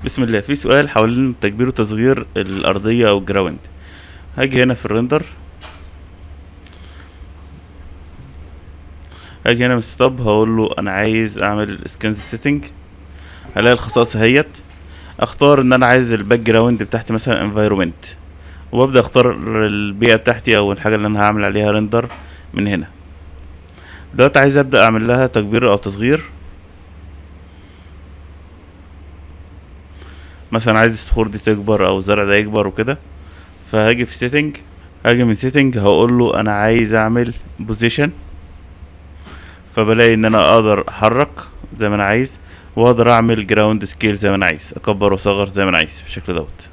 بسم الله في سؤال حوالين تكبير وتصغير الأرضية أو الجراوند هاجي هنا في الريندر هاجي هنا من ستوب هقول له أنا عايز أعمل سكانز سيتنج هلاقي الخصائص اهيت اختار ان انا عايز الباك جراوند بتاعتي مثلا انفايرومنت وابدا اختار البيئه بتاعتي او الحاجه اللي انا هعمل عليها ريندر من هنا دلوقتي عايز ابدا اعمل لها تكبير او تصغير مثلا عايز الصخور دي تكبر او الزرع ده يكبر وكده فهاجي في سيتنج هاجي من سيتنج هقول له انا عايز اعمل بوزيشن فبلاقي ان انا اقدر احرك زي ما انا عايز واقدر اعمل جراوند سكيل زي ما انا عايز اكبر واصغر زي ما انا عايز بالشكل دوت